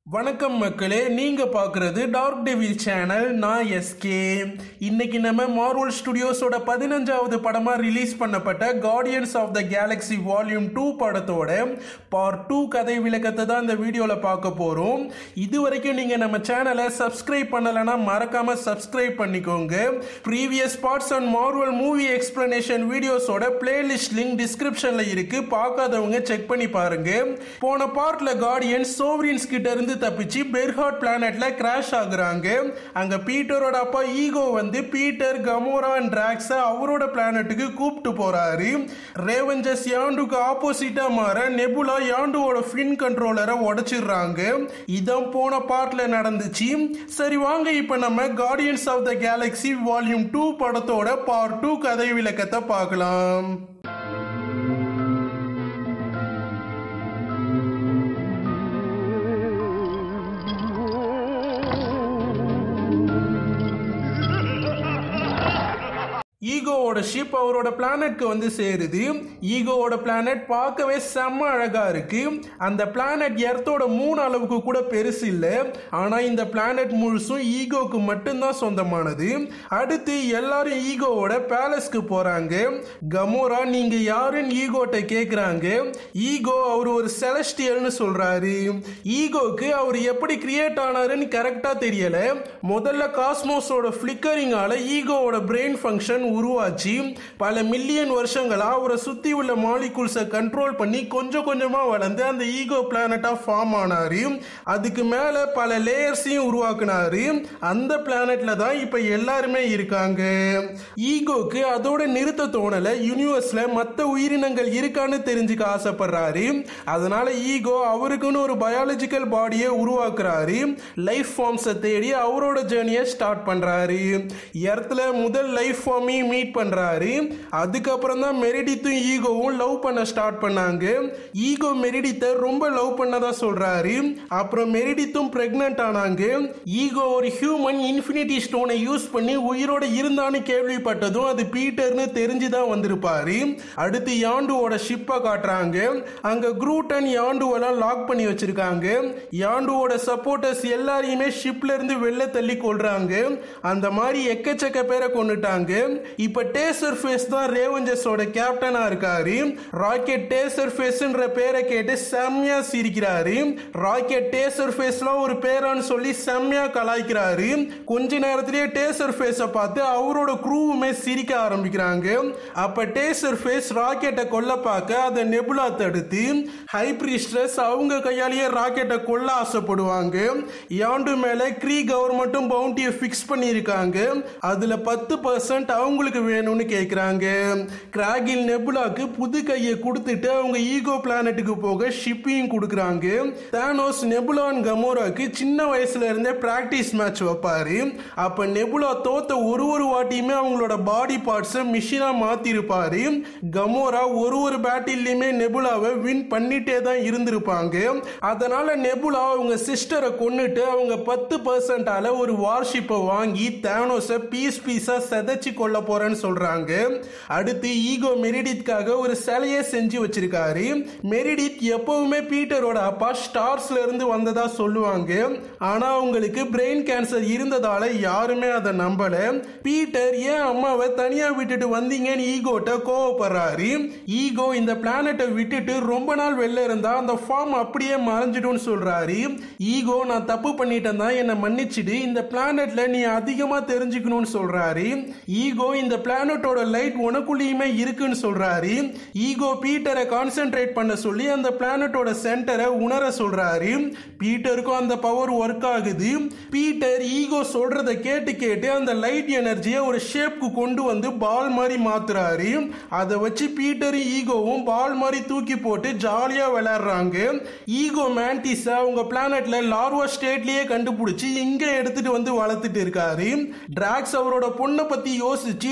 வணக்கம் மக்களே நீங்க பார்க்கறது டார்க் டெவில் சேனல் நான் எஸ்கே இன்னைக்கு நம்ம மார்வல் ஸ்டுடியோஸோட பதினஞ்சாவது படமா ரிலீஸ் பண்ணப்பட்ட Guardians of the Galaxy volume two படத்தோட பார்ட் டூ கதை விளக்கத்தை தான் இந்த வீடியோல பார்க்க போறோம் இது வரைக்கும் நீங்க நம்ம சேனலை சப்ஸ்கிரைப் பண்ணலைன்னா மறக்காம சப்ஸ்கிரைப் பண்ணிக்கோங்க previous parts and Marvel movie explanation வீடியோஸோட பிளேலிஸ்ட் லிங்க் டிஸ்கிரிப்ஷன்ல இருக்கு பார்க்காதவங்க செக் பண்ணி பாருங்க போன பார்ட்ல கார்டியன்ஸ் சோவரின்ஸ் கிட்ட இருந்து தப்பிச்சு பெர்ஹாட் பிளானட்ல கிராஷ் ஆகுறாங்க அங்க பீட்டரோட அப்பா ஈகோ வந்து பீட்டர் கமோரா அண்ட் டிராக்ஸ அவரோட பிளானட்டுக்கு கூப்பிட்டு போறாரு ரேவஞ்சஸ் யாண்டுக்கு ஆப்போசிட்டா மாற நெபுலா யாண்டுவோட ஃபின் கண்ட்ரோலரை உடைச்சிடுறாங்க இதான் போன பார்ட்ல நடந்துச்சு சரி வாங்க இப்ப நம்ம Guardians of the Galaxy volume two படத்தோட பார்ட் டூ கதை விளக்கத்தை பார்க்கலாம் ஈகோவோட ஷிப் அவரோட பிளானட்க்கு வந்து சேருது ஈகோவோட பிளானட் பார்க்கவே செம்ம அழகா இருக்கு அந்த பிளானட் எர்த்தோட மூணு அளவுக்கு கூட பெருசு இல்லை ஆனா இந்த பிளானட் முழுசும் ஈகோக்கு மட்டும்தான் சொந்தமானது அடுத்து எல்லாரும் ஈகோவோட பேலஸ்க்கு போறாங்க கமோரா நீங்க யாருன்னு ஈகோட்ட கேக்குறாங்க ஈகோ அவர் ஒரு செலஸ்டியல்னு சொல்றாரு ஈகோக்கு அவர் எப்படி கிரியேட் ஆனாருன்னு கரெக்டா தெரியல முதல்ல காஸ்மோஸோட ஃபிளிக்கரிங்கால ஈகோவோட பிரெயின் ஃபங்க்ஷன் உருவாச்சு பல மில்லியன் வருஷங்களா அவரை சுத்தி உள்ள மாலிகூல்ஸை கண்ட்ரோல் பண்ணி கொஞ்சம் கொஞ்சமா வளர்ந்து அந்த ஈகோ பிளானட்டா ஃபார்ம் ஆனாரு அதுக்கு மேல பல லேயர்ஸையும் உருவாக்குனாரு அந்த பிளானட்ல தான் இப்ப எல்லாருமே இருக்காங்க ஈகோக்கு அதோட நிறுத்த தோணல யூனிவர்ஸ்ல மத்த உயிரினங்கள் இருக்கான்னு தெரிஞ்சுக்க ஆசைப்படுறாரு அதனால ஈகோ அவருக்குன்னு ஒரு பயாலஜிக்கல் பாடியை உருவாக்குறாரு லைஃப் ஃபார்ம்ஸை தேடி அவரோட ஜேர்னியை ஸ்டார்ட் பண்றாரு எர்த்ல முதல் லைஃப் ஃபார்மையும் மீட் பண்றாரு அதுக்கப்புறம் தான் மெரிடித்தும் ஈகோவும் லவ் பண்ண ஸ்டார்ட் பண்ணாங்க ஈகோ மெரிடித்தை ரொம்ப லவ் பண்ணதா சொல்றாரு அப்புறம் மெரிடித்தும் பிரெக்னன்ட் ஆனாங்க ஈகோ ஒரு ஹியூமன் இன்ஃபினிட்டி ஸ்டோனை யூஸ் பண்ணி உயிரோட இருந்தான்னு கேள்விப்பட்டதும் அது பீட்டர்னு தெரிஞ்சுதான் வந்திருப்பாரு அடுத்து யாண்டுவோட ஷிப்பை காட்டுறாங்க அங்க குரூட் அண்ட் யாண்டுவெல்லாம் லாக் பண்ணி வச்சிருக்காங்க யாண்டுவோட சப்போர்ட்டர்ஸ் எல்லாரையுமே ஷிப்ல இருந்து வெளில தள்ளி கொள்றாங்க அந்த மாதிரி எக்கச்சக்க பேரை கொண்டுட்டாங்க இப்ப டேசர் ஃபேஸ் தான் ரேவஞ்சஸோட கேப்டனா இருக்காரு ராக்கெட் டேசர் ஃபேஸ்ன்ற பேரை கேட்டு செம்மையா சிரிக்கிறாரு ராக்கெட் டேசர் ஃபேஸ்லாம் ஒரு பேரான்னு சொல்லி செம்மையா கலாய்க்கிறாரு கொஞ்ச நேரத்திலேயே டேசர் ஃபேஸை பார்த்து அவரோட குரூவுமே சிரிக்க ஆரம்பிக்கிறாங்க அப்ப டேசர் ஃபேஸ் ராக்கெட்டை கொல்ல பார்க்க அதை நெபுலா தடுத்து ஹைப்ரிஸ்ட்ரஸ் அவங்க கையாலேயே ராக்கெட்டை கொல்ல ஆசைப்படுவாங்க யாண்டு மேல க்ரீ கவர்மெண்ட்டும் பவுண்டியை ஃபிக்ஸ் பண்ணியிருக்காங்க அதுல பத்து பர்சன்ட் அவங்களுக்கு வேணும்னு கேட்குறாங்க கிராகில் நெபுலாக்கு புது கையை கொடுத்துட்டு அவங்க ஈகோ பிளானட்டுக்கு போக ஷிப்பையும் கொடுக்குறாங்க தானோஸ் நெபுலா அண்ட் கமோராக்கு சின்ன வயசுல இருந்தே பிராக்டிஸ் மேட்ச் வைப்பாரு அப்ப நெபுலா தோத்த ஒரு ஒரு வாட்டியுமே அவங்களோட பாடி பார்ட்ஸை மிஷினா மாத்திருப்பாரு கமோரா ஒரு ஒரு பேட்டில்லையுமே நெபுலாவை வின் பண்ணிட்டே தான் இருந்திருப்பாங்க அதனால நெபுலா அவங்க சிஸ்டரை கொன்னுட்டு அவங்க பத்து பர்சன்டால ஒரு வார்ஷிப்பை வாங்கி தானோஸை பீஸ் பீஸா செதைச்சு கொள்ள போறேன்னு சொல்றாங்க அடுத்து ஈகோ மெரிடித்காக ஒரு சிலையை செஞ்சு வச்சிருக்காரு மெரிடித் எப்பவுமே பீட்டரோட அப்பா ஸ்டார்ஸ்ல இருந்து வந்ததா சொல்லுவாங்க ஆனா அவங்களுக்கு பிரெயின் கேன்சர் இருந்ததால யாருமே அதை நம்பல பீட்டர் ஏன் அம்மாவை தனியா விட்டுட்டு வந்தீங்கன்னு ஈகோட்ட கோவப்படுறாரு ஈகோ இந்த பிளானட்டை விட்டுட்டு ரொம்ப நாள் வெளில இருந்தா அந்த ஃபார்ம் அப்படியே மறைஞ்சிடும்னு சொல்றாரு ஈகோ நான் தப்பு பண்ணிட்டேன் தான் என்னை மன்னிச்சிடு இந்த பிளானட்ல நீ அதிகமா தெரிஞ்சுக்கணும்னு சொல்றாரு ஈகோ இந்த பிளானட்டோட லைட் உனக்குள்ளேயுமே இருக்குன்னு சொல்றாரு ஈகோ பீட்டரை கான்சென்ட்ரேட் பண்ண சொல்லி அந்த பிளானட்டோட சென்டரை உணர சொல்றாரு பீட்டருக்கும் அந்த பவர் ஒர்க் ஆகுது பீட்டர் ஈகோ சொல்றத கேட்டு கேட்டு அந்த லைட் எனர்ஜியை ஒரு ஷேப்க்கு கொண்டு வந்து பால் மாதிரி மாத்துறாரு அதை வச்சு பீட்டரும் ஈகோவும் பால் மாதிரி தூக்கி போட்டு ஜாலியா விளையாடுறாங்க ஈகோ மேண்டிஸ அவங்க பிளானட்ல லார்வா ஸ்டேட்லயே கண்டுபிடிச்சு இங்க எடுத்துட்டு வந்து வளர்த்துட்டு இருக்காரு டிராக்ஸ் அவரோட பொண்ணை பத்தி யோசிச்சு ரொம்ப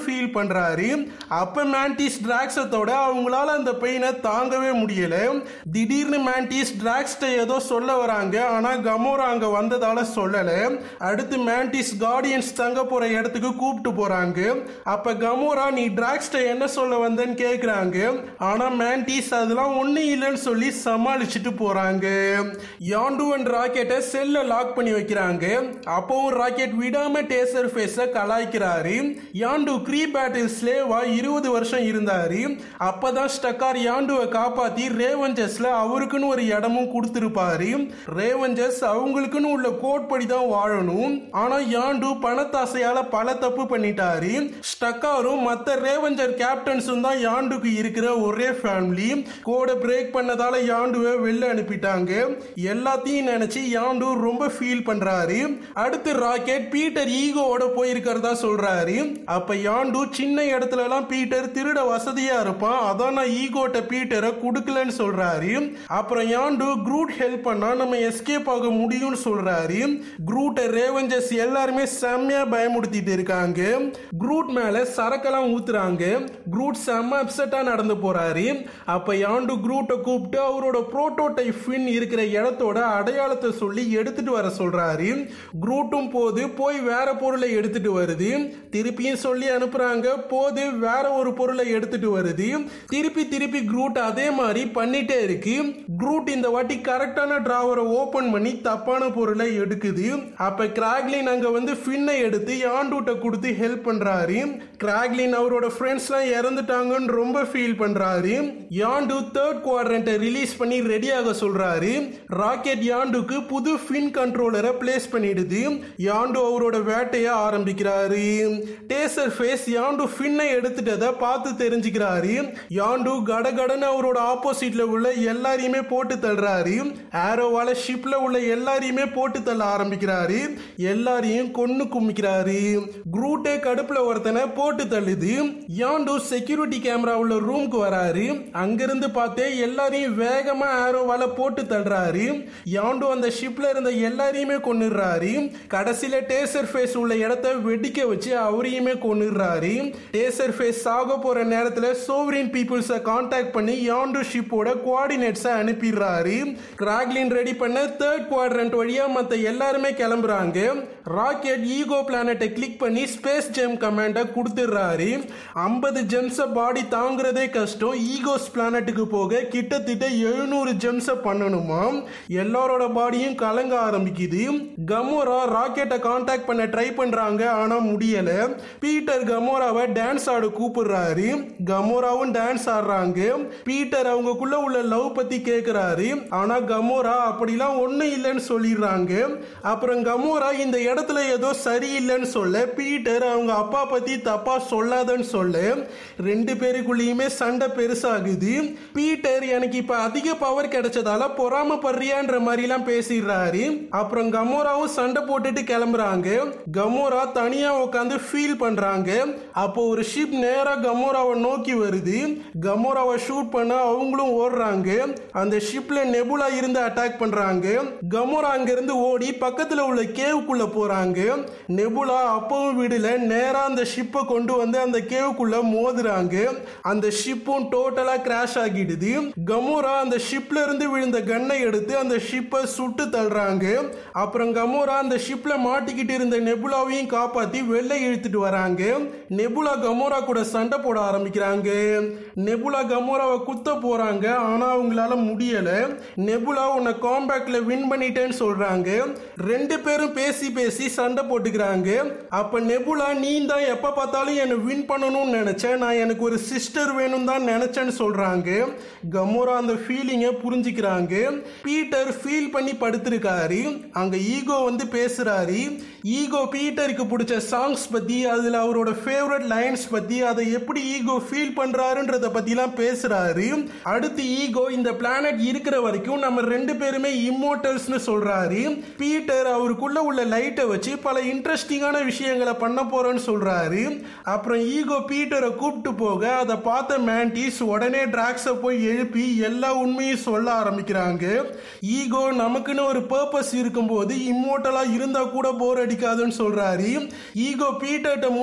ஃபீல் பண்றாரு அப்ப மேண்டிஸ் டிராக்ஸத்தோட அவங்களால அந்த பெயினை தாங்கவே முடியல திடீர்னு மேண்டிஸ் டிராக்ஸ்ட ஏதோ சொல்ல வராங்க ஆனா கமோரா அங்க வந்ததால சொல்லல அடுத்து மேண்டிஸ் கார்டியன்ஸ் தங்க போற இடத்துக்கு கூப்பிட்டு போறாங்க அப்ப கமோரா நீ டிராக்ஸ்ட என்ன சொல்ல வந்தேன்னு கேக்குறாங்க ஆனா மேண்டிஸ் அதெல்லாம் ஒண்ணு இல்லைன்னு சொல்லி சமாளிச்சுட்டு போறாங்க யாண்டு அண்ட் ராக்கெட்டை செல்ல லாக் பண்ணி வைக்கிறாங்க அப்பவும் ராக்கெட் விடாம டேசர் ஃபேஸ கலாய்க்கிறாரு யாண்டு க்ரீ பேட்டில் ஸ்லேவா இருபது வருஷம் இருந்தாரு அப்பதான் ஸ்டக்கார் யாண்டுவை காப்பாத்தி ரேவஞ்சர்ஸ்ல அவருக்குன்னு ஒரு இடமும் கொடுத்திருப்பாரு ரேவஞ்சர்ஸ் அவங்களுக்குன்னு உள்ள கோட் படி தான் வாழணும் ஆனா யாண்டு பணத்தாசையால பல தப்பு பண்ணிட்டாரு ஸ்டக்காரும் மத்த ரேவஞ்சர் கேப்டன்ஸும் தான் யாண்டுக்கு இருக்கிற ஒரே ஃபேமிலி கோடை பிரேக் பண்ணதால யாண்டுவை வெளில அனுப்பிட்டாங்க எல்லாத்தையும் நினைச்சு யாண்டு ரொம்ப ஃபீல் பண்றாரு அடுத்து ராக்கெட் பீட்டர் ஈகோவோட போயிருக்கிறதா சொல்றாரு அப்ப யாண்டு சின்ன இடத்துல எல்லாம் பீட்டர் திருட வசதியா இருப்பான் அதான் நான் ஈகோட்ட பீட்டரை கொடுக்கலன்னு சொல்றாரு அப்புறம் யாண்டு குரூட் ஹெல்ப் பண்ணா நம்ம எஸ்கேப் ஆக முடியும்னு சொல்றாரு குரூட்டை ரேவஞ்சர்ஸ் எல்லாருமே செம்மையா பயமுடுத்திட்டு இருக்காங்க குரூட் மேல சரக்கெல்லாம் ஊத்துறாங்க குரூட் செம்ம அப்செட்டா நடந்து போறாரு அப்ப யாண்டு குரூட்டை கூப்பிட்டு அவரோட புரோட்டோடைப் ஃபின் இருக்கிற இடத்தோட அடையாளத்தை சொல்லி எடுத்துட்டு வர சொல்றாரு குரூட்டும் போது போய் வேற பொருளை எடுத்துட்டு வருது திருப்பியும் சொல்லி அனுப்புறாங்க போது வேற ஒரு பொருளை எடுத்துட்டு வருது திருப்பி திருப்பி குரூட் அதே மாதிரி பண்ணிட்டே இருக்கு குரூட் இந்த வாட்டி கரெக்டான டிராவரை ஓபன் பண்ணி தப்பான பொருளை எடுக்குது அப்ப கிராக்லின் அங்க வந்து ஃபின்னை எடுத்து யாண்டூட்ட கொடுத்து ஹெல்ப் பண்றாரு கிராக்லின் அவரோட ஃப்ரெண்ட்ஸ்லாம் இறந்துட்டாங்கன்னு ரொம்ப ஃபீல் பண்றாரு யாண்டு தேர்ட் குவாட்ரண்ட்டை ரிலீஸ் பண்ணி ரெடியாக சொல்றாரு ராக்கெட் யாண்டுக்கு புது ஃபின் கண்ட்ரோலரை பிளேஸ் பண்ணிடுது யாண்டு அவரோட வேட்டைய ஆரம்பிக்கிறாரு டேசர் ஃபேஸ் யாண்டு ஃபின்னை எடுத்துட்டதை பார்த்து தெரிஞ்சுக்கிறாரு யாண்டு கடகடன்னு அவரோட ஆப்போசிட்ல உள்ள எல்லாரையுமே போட்டு தள்ளுறாரு ஆரோவால ஷிப்ல உள்ள எல்லாரையுமே போட்டு தள்ள ஆரம்பிக்கிறாரு எல்லாரையும் கொன்னு குமிக்கிறாரு குரூட்டே கடுப்புல ஒருத்தனை போட்டு தள்ளுது யாண்டு செக்யூரிட்டி கேமரா உள்ள ரூமுக்கு வராரு அங்கிருந்து பார்த்தே எல்லாரையும் வேகமா ஆரோவால போட்டு தள்ளுறாரு யாண்டு அந்த ஷிப்ல இருந்த எல்லாரையுமே கொன்னுடுறாரு கடைசியில டேசர் ஃபேஸ் உள்ள இடத்த வெடிக்க வச்சு அவரையுமே கொன்னுடுறாரு டேசர் ஃபேஸ் சாக போற நேரத்துல சோவரின் பீப்புள்ஸை காண்டாக்ட் பண்ணி யாண்டு ஷிப்போட கோஆர்டினேட்ஸை அனுப்பிடுறாரு கிராக்லின் ரெடி பண்ண தேர்ட் குவாட்ரண்ட் வழியா மத்த எல்லாருமே கிளம்புறாங்க ராக்கெட் ஈகோ பிளானட்டை கிளிக் பண்ணி ஸ்பேஸ் ஜெம் கமாண்டை கொடுத்துடுறாரு ஐம்பது ஜெம்ஸை பாடி தாங்குறதே கஷ்டம் ஈகோஸ் பிளானட்டுக்கு போக கிட்டத்தட்ட எழுநூறு ஜெம்ஸை பண்ணணுமா எல்லாரோட பாடியும் கலங்க ஆரம்பிக்குது கமோரா ராக்கெட்டை காண்டாக்ட் பண்ண ட்ரை பண்றாங்க ஆனா முடியல பீட்டர் கமோராவை டான்ஸ் ஆட கூப்பிடுறாரு கமோராவும் டான்ஸ் ஆடுறாங்க பீட்டர் அவங்களுக்குள்ள உள்ள லவ் பத்தி கேக்குறாரு ஆனா கமோரா அப்படிலாம் ஒண்ணும் இல்லைன்னு சொல்லிடுறாங்க அப்புறம் கமோரா இந்த இடத்துல ஏதோ சரியில்லைன்னு சொல்ல பீட்டர் அவங்க அப்பா பத்தி தப்பா சொல்லாதன்னு சொல்ல ரெண்டு பேருக்குள்ளேயுமே சண்டை பெருசாகுது பீட்டர் எனக்கு இப்ப அதிக பவர் கிடைச்சதால பொறாமப்படுறியான்ற மாதிரிலாம் பேசிடுறாரு அப்புறம் கமோராவும் சண்டை போட்டுட்டு கிளம்புறாங்க கமோரா தனியா உட்காந்து ஃபீல் பண்றாங்க அப்போ ஒரு ஷிப் நேரா கமோராவை நோக்கி வருது கமோராவை ஷூட் பண்ண அவங்களும் ஓடுறாங்க அந்த ஷிப்ல நெபுலா இருந்து அட்டாக் பண்றாங்க கமோரா அங்க இருந்து ஓடி பக்கத்துல உள்ள கேவுக்குள்ள போறாங்க நெபுலா அப்பவும் விடல நேரா அந்த ஷிப்பை கொண்டு வந்து அந்த கேவுக்குள்ள மோதுறாங்க அந்த ஷிப்பும் டோட்டலா கிராஷ் ஆகிடுது கமோரா அந்த ஷிப்ல இருந்து விழுந்த கன்னை எடுத்து அந்த ஷிப்பை சுட்டு தள்ளுறாங்க அப்புறம் கமோரா அந்த ஷிப்ல மாட்டிக்கிட்டு இருந்த நெபுலாவையும் காப்பாத்தி வெளில இழுத்துட்டு வராங்க நெபுலா கமோரா கூட சண்டை போட ஆரம்பிக்கிறாங்க நெபுலா கமோராவை குத்த போறாங்க ஆனா அவங்களால முடியல நெபுலா உன்னை காம்பேக்ட்ல வின் பண்ணிட்டேன்னு சொல்றாங்க ரெண்டு பேரும் பேசி பேசி சண்டை போட்டுக்கிறாங்க அப்ப நெபுலா நீ தான் எப்ப பார்த்தாலும் என்னை வின் பண்ணணும்னு நினைச்சேன் நான் எனக்கு ஒரு சிஸ்டர் வேணும் தான் நினைச்சேன்னு சொல்றாங்க கமோரா அந்த ஃபீலிங்கை புரிஞ்சுக்கிறாங்க பீட்டர் ஃபீல் பண்ணி படுத்திருக்காரு அங்க ஈகோ வந்து பேசுறாரு ஈகோ பீட்டருக்கு பிடிச்ச சாங்ஸ் பத்தி அதுல அவரோட ஃபேவரட் லைன்ஸ் பத்தி அதை எப்படி ஈகோ ஃபீல் பண்றாருன்றத பத்திலாம் பேசுறாரு அடுத்து ஈகோ இந்த பிளானட் இருக்கிற வரைக்கும் நம்ம ரெண்டு பேருமே இம்மோட்டல்ஸ்னு சொல்றாரு பீட்டர் அவருக்குள்ள உள்ள லைட்டை வச்சு பல இன்ட்ரெஸ்டிங்கான விஷயங்களை பண்ண போறேன்னு சொல்றாரு அப்புறம் ஈகோ பீட்டரை கூப்பிட்டு போக அதை பார்த்த மேண்டிஸ் உடனே டிராக்ஸை போய் எழுப்பி எல்லா உண்மையும் சொல்ல ஆரம்பிக்கிறாங்க ஈகோ நமக்குன்னு ஒரு பர்பஸ் இருக்கும்போது இம்மோட்டலா இருந்தா கூட போர் அடிக்காதுன்னு சொல்றாரு ஈகோ பீட்டர்கிட்ட முன்னாடி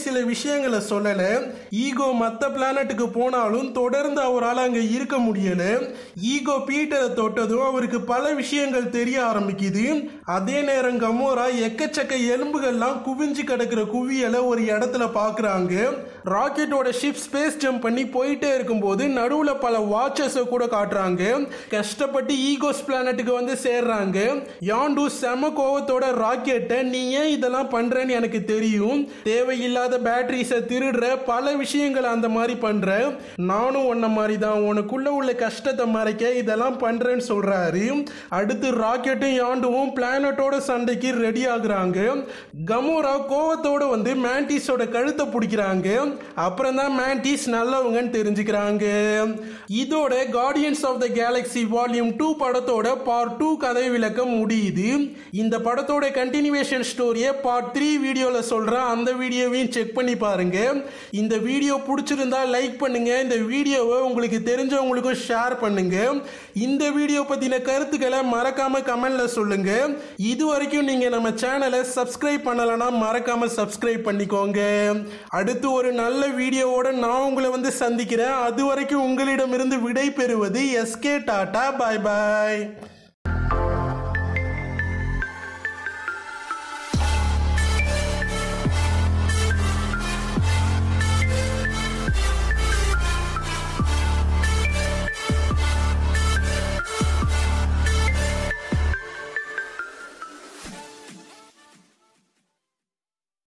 சில விஷயங்களை சொல்லல ஈகோ மற்ற பிளானட்டுக்கு போனாலும் தொடர்ந்து அவரால் அங்க இருக்க முடியல ஈகோ பீட்டரை தொட்டதும் அவருக்கு பல விஷயங்கள் தெரிய ஆரம்பிக்குது அதே நேரம் கமோரா எக்கச்சக்க எலும்புகள்லாம் குவிஞ்சு கிடக்கிற குவியலை ஒரு இடத்துல பாக்குறாங்க ராக்கெட்டோட ஷிப் ஸ்பேஸ் ஜம்ப் பண்ணி போயிட்டே இருக்கும்போது நடுவுல பல வாட்சஸை கூட காட்டுறாங்க கஷ்டப்பட்டு ஈகோஸ் பிளானட்டுக்கு வந்து சேர்றாங்க யாண்டு செம கோவத்தோட ராக்கெட்டை நீ ஏன் இதெல்லாம் பண்றேன்னு எனக்கு தெரியும் தேவையில்லாத பேட்டரிஸை திருடுற பல விஷயங்களை அந்த மாதிரி பண்ற நானும் உன்ன மாதிரி தான் உனக்குள்ள உள்ள கஷ்டத்தை மறைக்க இதெல்லாம் பண்றேன்னு சொல்றாரு அடுத்து ராக்கெட்டும் யாண்டுவும் பிளானட்டோட சண்டைக்கு ரெடி ஆகுறாங்க கமோரா கோவத்தோட வந்து மேண்டிஸோட கழுத்தை பிடிக்கிறாங்க அப்புறம் தான் மேண்டிஸ் நல்லவங்கன்னு தெரிஞ்சுக்கிறாங்க இதோட Guardians of the Galaxy volume two படத்தோட பார்ட் டூ கதை விளக்கம் முடியுது இந்த படத்தோட கண்டினியூவேஷன் ஸ்டோரியை பார்ட் த்ரீ வீடியோவில் சொல்கிறேன் அந்த வீடியோவையும் செக் பண்ணி பாருங்க இந்த வீடியோ பிடிச்சிருந்தா லைக் பண்ணுங்க இந்த வீடியோவை உங்களுக்கு தெரிஞ்சவங்களுக்கும் ஷேர் பண்ணுங்க இந்த வீடியோ பற்றின கருத்துக்களை மறக்காம கமெண்ட்ல சொல்லுங்க இது வரைக்கும் நீங்க நம்ம சேனலை சப்ஸ்கிரைப் பண்ணலைன்னா மறக்காம சப்ஸ்கிரைப் பண்ணிக்கோங்க அடுத்து ஒரு நல்ல வீடியோவோட நான் உங்களை வந்து சந்திக்கிறேன் அது வரைக்கும் உங்களிடமிருந்து விடை பெறுவது எஸ்கே டாடா பாய் பாய்